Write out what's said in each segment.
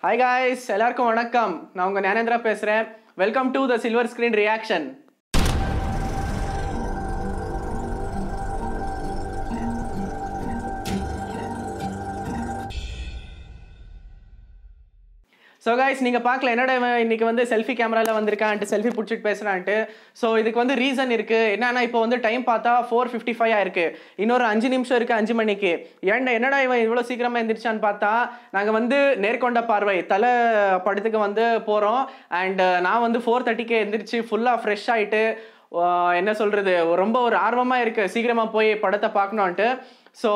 Hi guys எல்லாருக்கும் வணக்கம் நான் உங்க ஞானேந்திரா பேசுறேன் welcome to the silver screen reaction so guys நீங்கள் பார்க்கல என்னோட இவன் இன்னைக்கு வந்து செல்ஃபி கேமராவில் வந்திருக்கான்ட்டு செல்ஃபி பிடிச்சிட்டு பேசுகிறான்ட்டு ஸோ இதுக்கு வந்து ரீசன் இருக்குது என்னன்னா இப்போ வந்து டைம் பார்த்தா ஃபோர் ஃபிஃப்டி ஃபைவ் ஆயிருக்கு இன்னொரு அஞ்சு நிமிஷம் இருக்குது அஞ்சு மணிக்கு ஏன்டா என்னடா இவன் இவ்வளோ சீக்கிரமாக எந்திரிச்சான்னு பார்த்தா நாங்கள் வந்து நேர்கொண்ட பார்வை தலை படத்துக்கு வந்து போகிறோம் அண்ட் நான் வந்து ஃபோர் தேர்ட்டிக்கு எந்திரிச்சு ஃபுல்லாக ஃப்ரெஷ் ஆகிட்டு என்ன சொல்கிறது ரொம்ப ஒரு ஆர்வமாக இருக்குது சீக்கிரமாக போய் படத்தை பார்க்கணுன்ட்டு ஸோ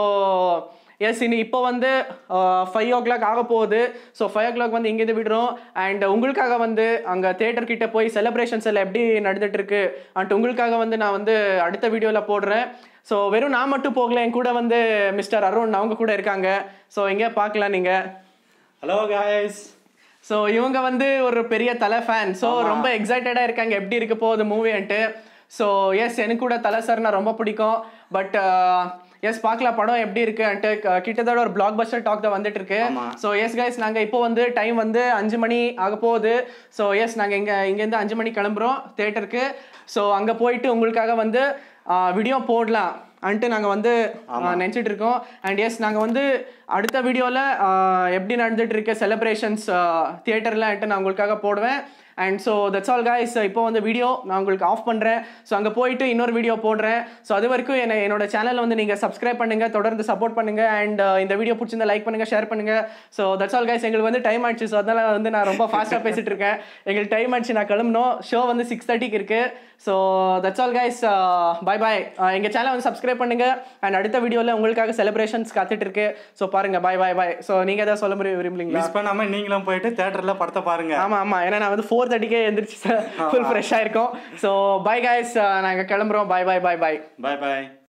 எஸ் இனி இப்போ வந்து ஃபைவ் ஓ கிளாக் ஆக போகுது ஸோ ஃபைவ் ஓ கிளாக் வந்து இங்கேருந்து விடுறோம் அண்ட் உங்களுக்காக வந்து அங்கே தேட்டர் கிட்ட போய் செலிப்ரேஷன்ஸ் எல்லாம் எப்படி நடந்துட்டு இருக்கு அண்ட் உங்களுக்காக வந்து நான் வந்து அடுத்த வீடியோவில் போடுறேன் ஸோ வெறும் நான் மட்டும் போகல என் கூட வந்து மிஸ்டர் அருண் அவங்க கூட இருக்காங்க ஸோ எங்கே பார்க்கலாம் நீங்கள் ஹலோ காய்ஸ் ஸோ இவங்க வந்து ஒரு பெரிய தலை ஃபேன் ஸோ ரொம்ப எக்ஸைட்டடாக இருக்காங்க எப்படி இருக்க போகுது மூவின்ட்டு ஸோ எஸ் எனக்கு கூட தலை சார்னா ரொம்ப பிடிக்கும் பட் எஸ் பார்க்கலாம் படம் எப்படி இருக்குன்ட்டு க- கிட்டத்தட்ட ஒரு பிளாக் பஸ்டர் டாக் தான் வந்துட்டு இருக்கு ஆமா. ஸோ எஸ் கைஸ் நாங்கள் இப்போ வந்து டைம் வந்து அஞ்சு மணி ஆக போகுது ஸோ எஸ் நாங்கள் இங்கே இங்கேருந்து அஞ்சு மணி கிளம்புறோம் தேட்டருக்கு ஸோ அங்கே போயிட்டு உங்களுக்காக வந்து வீடியோ போடலாம் அன்ட்டு நாங்கள் வந்து நினச்சிட்டு இருக்கோம் அண்ட் எஸ் நாங்கள் வந்து அடுத்த வீடியோவில் எப்படி நடந்துட்டு இருக்க செலிப்ரேஷன்ஸ் தியேட்டரில் நான் உங்களுக்காக போடுவேன் and so that's all guys இப்போ வந்து வீடியோ நான் உங்களுக்கு ஆஃப் பண்ணுறேன் ஸோ அங்கே போயிட்டு இன்னொரு வீடியோ போடுறேன் ஸோ அது வரைக்கும் என்னை என்னோட சேனலை வந்து நீங்கள் சப்ஸ்கிரைப் பண்ணுங்கள் தொடர்ந்து சப்போர்ட் பண்ணுங்கள் அண்ட் இந்த வீடியோ பிடிச்சிருந்தா லைக் பண்ணுங்கள் ஷேர் பண்ணுங்கள் ஸோ தட்ஸ் ஆல் guys எங்களுக்கு வந்து டைம் ஆயிடுச்சு ஸோ அதனால் வந்து நான் ரொம்ப ஃபாஸ்ட்டாக பேசிட்டு இருக்கேன் எங்களுக்கு டைம் ஆயிடுச்சு நான் கிளம்பணும் ஷோ வந்து சிக்ஸ் தேர்ட்டிக்கு இருக்குது so that's all guys bye bye எங்கள் சேனலை வந்து சப்ஸ்கிரைப் பண்ணுங்க அண்ட் அடுத்த வீடியோவில் உங்களுக்காக செலிப்ரேஷன்ஸ் காத்துட்டு இருக்கு ஸோ பாருங்க பாய் பாய் பாய் ஸோ நீங்கள் ஏதாவது சொல்ல முடியும் விரும்புறீங்களா மிஸ் பண்ணாம நீங்களும் போயிட்டு தியேட்டர்ல படத்தை பாருங்க ஆமா ஆமா ஏன்னா நான் வந்து ஃபோர் தேர்ட்டிக்கே எந்திரிச்சு ஃபுல் ஃப்ரெஷ்ஷாக இருக்கும் ஸோ பை கைஸ் நாங்கள் கிளம்புறோம் பாய் பாய் பாய் பாய் பாய் பாய்